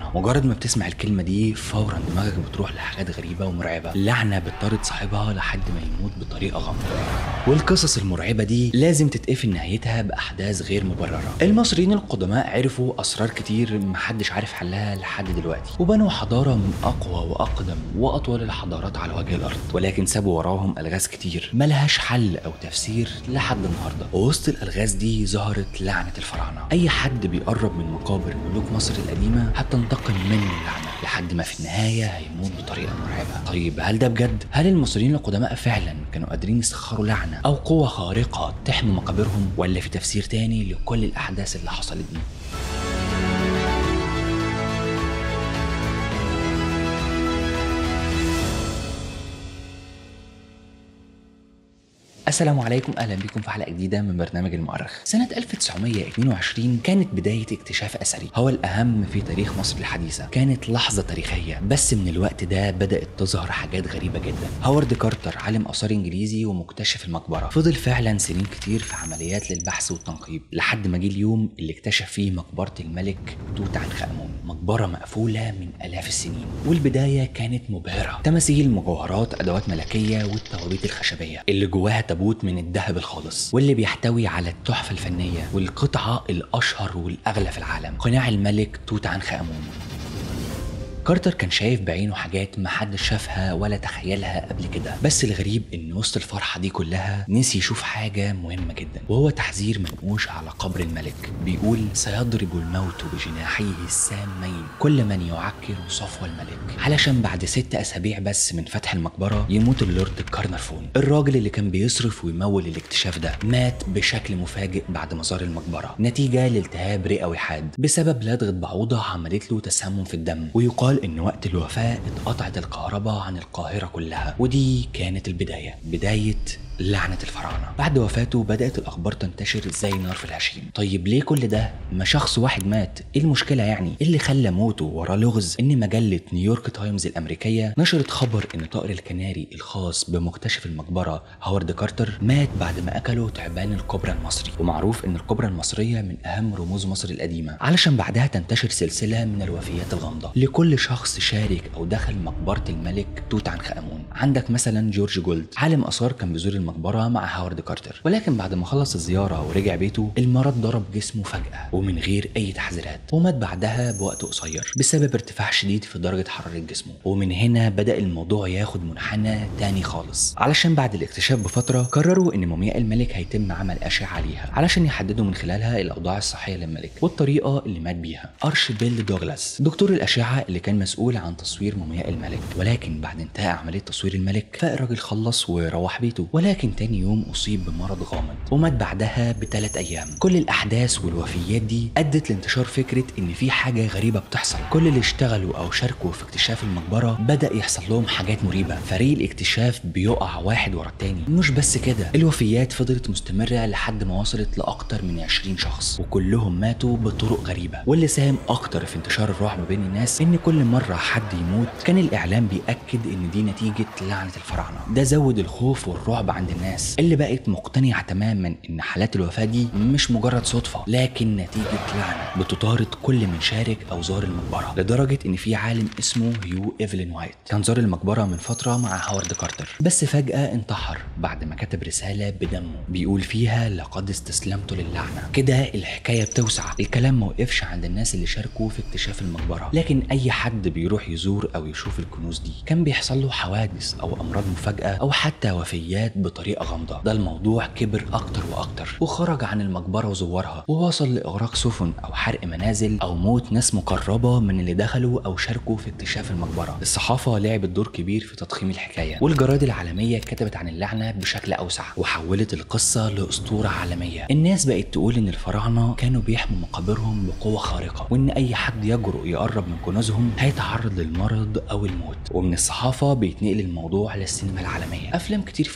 الفراعنه مجرد ما بتسمع الكلمه دي فورا دماغك بتروح لحاجات غريبه ومرعبه اللعنه بتطارد صاحبها لحد ما يموت بطريقه غامضه والقصص المرعبه دي لازم تتقفل نهايتها باحداث غير مبرره المصريين القدماء عرفوا اسرار كتير محدش عارف حلها لحد دلوقتي وبنوا حضاره من اقوى واقدم واطول الحضارات على وجه الارض ولكن سابوا وراهم الغاز كتير ملهاش حل او تفسير لحد النهارده ووسط الالغاز دي ظهرت لعنه الفراعنه اي حد بيقرب من مقابر ملوك مصر القديمه هتنتقم منه اللعنه لحد ما في النهايه هيموت بطريقه مرعبه طيب هل ده بجد هل المصريين القدماء فعلا كانوا قادرين يسخروا لعنه او قوه خارقه تحمي مقابرهم ولا في تفسير تاني لكل الاحداث اللي حصلت دي السلام عليكم اهلا بكم في حلقه جديده من برنامج المؤرخ سنه 1922 كانت بدايه اكتشاف اثري هو الاهم في تاريخ مصر الحديثه كانت لحظه تاريخيه بس من الوقت ده بدات تظهر حاجات غريبه جدا هوارد كارتر عالم اثار انجليزي ومكتشف المقبره فضل فعلا سنين كتير في عمليات للبحث والتنقيب لحد ما جه اليوم اللي اكتشف فيه مقبره الملك توت عنخ امون مقبره مقفوله من الاف السنين والبدايه كانت مبهره تماثيل مجوهرات ادوات ملكيه والتوابيت الخشبيه اللي جواها تابوت من الذهب الخالص واللي بيحتوي على التحفه الفنيه والقطعه الاشهر والاغلى في العالم قناع الملك توت عنخ امون كارتر كان شايف بعينه حاجات محدش شافها ولا تخيلها قبل كده بس الغريب ان وسط الفرحه دي كلها نسي يشوف حاجه مهمه جدا وهو تحذير منقوش على قبر الملك بيقول سيضرب الموت بجناحيه السامين كل من يعكر صفو الملك علشان بعد ست اسابيع بس من فتح المقبره يموت اللورد كارنرفون الراجل اللي كان بيصرف ويمول الاكتشاف ده مات بشكل مفاجئ بعد مزار المقبره نتيجه لالتهاب رئوي حاد بسبب لدغه بعوضه عملت له تسمم في الدم ويقال ان وقت الوفاه اتقطعت الكهرباء عن القاهره كلها ودي كانت البدايه بدايه لعنة الفراعنة بعد وفاته بدأت الأخبار تنتشر زي نار في الهشيم طيب ليه كل ده ما شخص واحد مات إيه المشكلة يعني إيه اللي خلى موته وراه لغز إن مجلة نيويورك تايمز الأمريكية نشرت خبر إن طائر الكناري الخاص بمكتشف المقبرة هوارد كارتر مات بعد ما أكله تعبان الكوبرا المصري ومعروف إن الكوبرا المصرية من أهم رموز مصر القديمة علشان بعدها تنتشر سلسلة من الوفيات الغامضة لكل شخص شارك أو دخل مقبرة الملك توت عنخ آمون عندك مثلا جورج جولد عالم آثار كان بيزور المقبرة مع هاورد كارتر ولكن بعد ما خلص الزيارة ورجع بيته المرض ضرب جسمه فجأة ومن غير أي تحذيرات ومات بعدها بوقت قصير بسبب ارتفاع شديد في درجة حرارة جسمه ومن هنا بدأ الموضوع ياخد منحنى تاني خالص علشان بعد الاكتشاف بفترة قرروا إن مومياء الملك هيتم عمل أشعة عليها علشان يحددوا من خلالها الأوضاع الصحية للملك والطريقة اللي مات بيها أرش بيل دوغلاس دكتور الأشعة اللي كان مسؤول عن تصوير مومياء الملك ولكن بعد انتهاء عملية تصوير الملك فالراجل خلص وروح بيته ولكن تاني يوم أصيب بمرض غامض ومات بعدها بثلاث أيام كل الأحداث والوفيات دي أدت لانتشار فكرة إن في حاجة غريبة بتحصل كل اللي اشتغلوا أو شاركوا في اكتشاف المقبرة بدأ يحصل لهم حاجات مريبة فريق الاكتشاف بيقع واحد ورا التاني مش بس كده الوفيات فضلت مستمرة لحد ما وصلت لأكتر من 20 شخص وكلهم ماتوا بطرق غريبة واللي ساهم أكتر في انتشار الرعب بين الناس إن كل مرة حد يموت كان الإعلام بيأكد إن دي نتيجة لعنة الفراعنة ده زود الخوف والرعب عند الناس اللي بقت مقتنعة تماما إن حالات الوفاة دي مش مجرد صدفة لكن نتيجة لعنة بتطارد كل من شارك أو زار المقبرة لدرجة إن في عالم اسمه هيو إيفلين وايت كان زار المقبرة من فترة مع هاورد كارتر بس فجأة انتحر بعد ما كتب رسالة بدمه بيقول فيها لقد استسلمت للعنة كده الحكاية بتوسع الكلام ما وقفش عند الناس اللي شاركوا في اكتشاف المقبرة لكن أي حد بيروح يزور أو يشوف الكنوز دي كان بيحصل له حوادث أو أمراض مفاجئة أو حتى وفيات بطريقة غامضة ده الموضوع كبر أكتر وأكتر وخرج عن المقبرة وزورها ووصل لإغراق سفن أو حرق منازل أو موت ناس مقربة من اللي دخلوا أو شاركوا في اكتشاف المقبرة الصحافة لعبت دور كبير في تضخيم الحكاية والجرايد العالمية كتبت عن اللعنة بشكل أوسع وحولت القصة لأسطورة عالمية الناس بقت تقول إن الفراعنة كانوا بيحموا مقابرهم بقوة خارقة وإن أي حد يجرؤ يقرب من كنوزهم هيتعرض للمرض أو الموت ومن الصحافة بيتنقل الموضوع للسينما العالمية أفلام كتير في هوليوود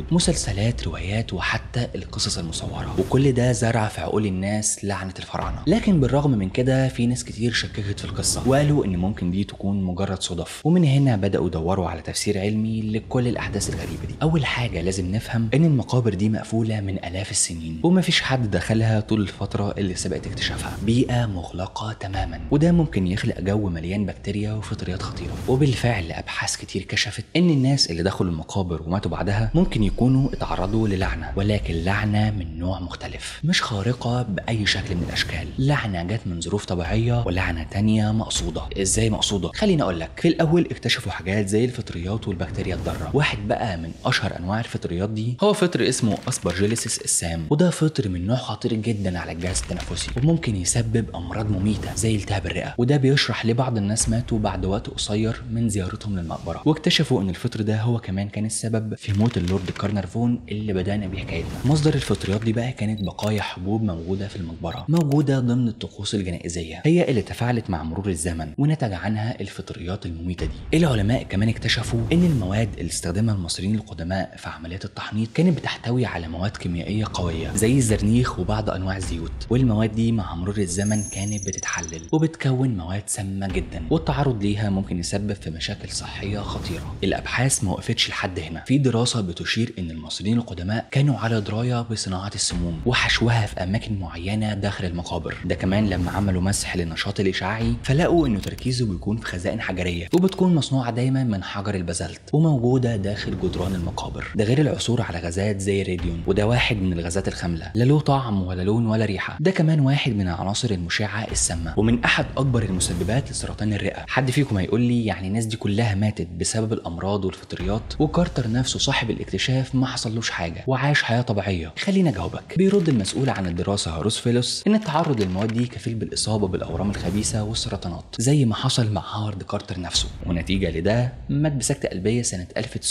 مسلسلات روايات وحتى القصص المصوره وكل ده زرع في عقول الناس لعنه الفراعنه لكن بالرغم من كده في ناس كتير شككت في القصه وقالوا ان ممكن دي تكون مجرد صدف ومن هنا بداوا يدوروا على تفسير علمي لكل الاحداث الغريبه دي اول حاجه لازم نفهم ان المقابر دي مقفوله من الاف السنين ومفيش حد دخلها طول الفتره اللي سبقت اكتشافها بيئه مغلقه تماما وده ممكن يخلق جو مليان بكتيريا وفطريات خطيره وبالفعل ابحاث كتير كشفت ان الناس اللي دخلوا المقابر وماتوا بعدها ممكن يكونوا اتعرضوا للعنه ولكن لعنه من نوع مختلف مش خارقه باي شكل من الاشكال لعنه جت من ظروف طبيعيه ولعنه تانية مقصوده ازاي مقصوده خليني اقول لك في الاول اكتشفوا حاجات زي الفطريات والبكتيريا الضاره واحد بقى من اشهر انواع الفطريات دي هو فطر اسمه اسبرجيليسيس السام وده فطر من نوع خطير جدا على الجهاز التنفسي وممكن يسبب امراض مميته زي التهاب الرئه وده بيشرح ليه بعض الناس ماتوا بعد وقت قصير من زيارتهم للمقبره واكتشفوا ان الفطر ده هو كمان كان السبب في موت اللورد كارنرفون اللي بدانا بيه حكايتنا مصدر الفطريات دي بقى كانت بقايا حبوب موجوده في المقبره موجوده ضمن الطقوس الجنائزيه هي اللي تفاعلت مع مرور الزمن ونتج عنها الفطريات المميته دي العلماء كمان اكتشفوا ان المواد اللي استخدمها المصريين القدماء في عمليات التحنيط كانت بتحتوي على مواد كيميائيه قويه زي الزرنيخ وبعض انواع الزيوت والمواد دي مع مرور الزمن كانت بتتحلل وبتكون مواد سامه جدا والتعرض ليها ممكن يسبب في مشاكل صحيه خطيره الابحاث ما وقفتش لحد هنا في دراسه بتشير ان المصريين القدماء كانوا على درايه بصناعه السموم وحشوها في اماكن معينه داخل المقابر ده كمان لما عملوا مسح للنشاط الاشعاعي فلقوا انه تركيزه بيكون في خزائن حجريه وبتكون مصنوعه دايما من حجر البازلت وموجوده داخل جدران المقابر ده غير العثور على غازات زي الراديوم وده واحد من الغازات الخامله لا له طعم ولا لون ولا ريحه ده كمان واحد من العناصر المشعه السامه ومن احد اكبر المسببات لسرطان الرئه حد فيكم هيقول لي يعني الناس دي كلها ماتت بسبب الامراض والفطريات وكارتر نفسه صاحب الاكتشاف ما حصلوش حاجه وعاش حياه طبيعيه خليني اجاوبك بيرد المسؤول عن الدراسه هاروسفيلوس ان التعرض للمواد دي كفيل بالاصابه بالاورام الخبيثه والسرطانات زي ما حصل مع هارد كارتر نفسه ونتيجه لده مات بسكته قلبيه سنه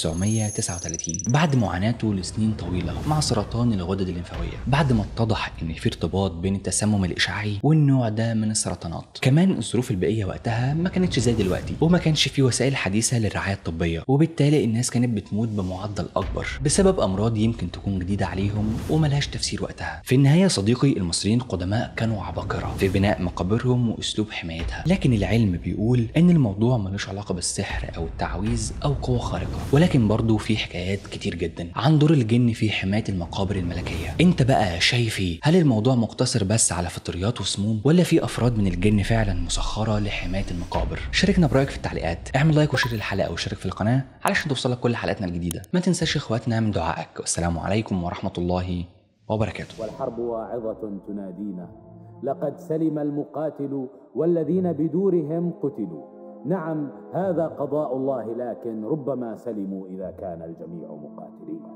1939 بعد معاناته لسنين طويله مع سرطان الغدد الليمفاويه بعد ما اتضح ان في ارتباط بين التسمم الاشعاعي والنوع ده من السرطانات كمان الظروف البيئيه وقتها ما كانتش زي دلوقتي وما كانش في وسائل حديثه للرعايه الطبيه وبالتالي الناس كانت بتموت بمعدل اكبر بسبب امراض يمكن تكون جديده عليهم وملهاش تفسير وقتها في النهايه صديقي المصريين القدماء كانوا عباقره في بناء مقابرهم واسلوب حمايتها لكن العلم بيقول ان الموضوع ملوش علاقه بالسحر او التعويذ او قوه خارقه ولكن برضه في حكايات كتير جدا عن دور الجن في حمايه المقابر الملكيه انت بقى شايف ايه هل الموضوع مقتصر بس على فطريات وسموم ولا في افراد من الجن فعلا مسخره لحمايه المقابر شاركنا برايك في التعليقات اعمل لايك وشير الحلقه واشترك في القناه علشان توصلك كل حلقاتنا الجديده ما تنساش اخواتنا من دعائك والسلام عليكم ورحمه الله وبركاته والحرب واعظة تنادينا لقد سلم المقاتل والذين بدورهم قتلوا نعم هذا قضاء الله لكن ربما سلموا إذا كان الجميع مقاتلين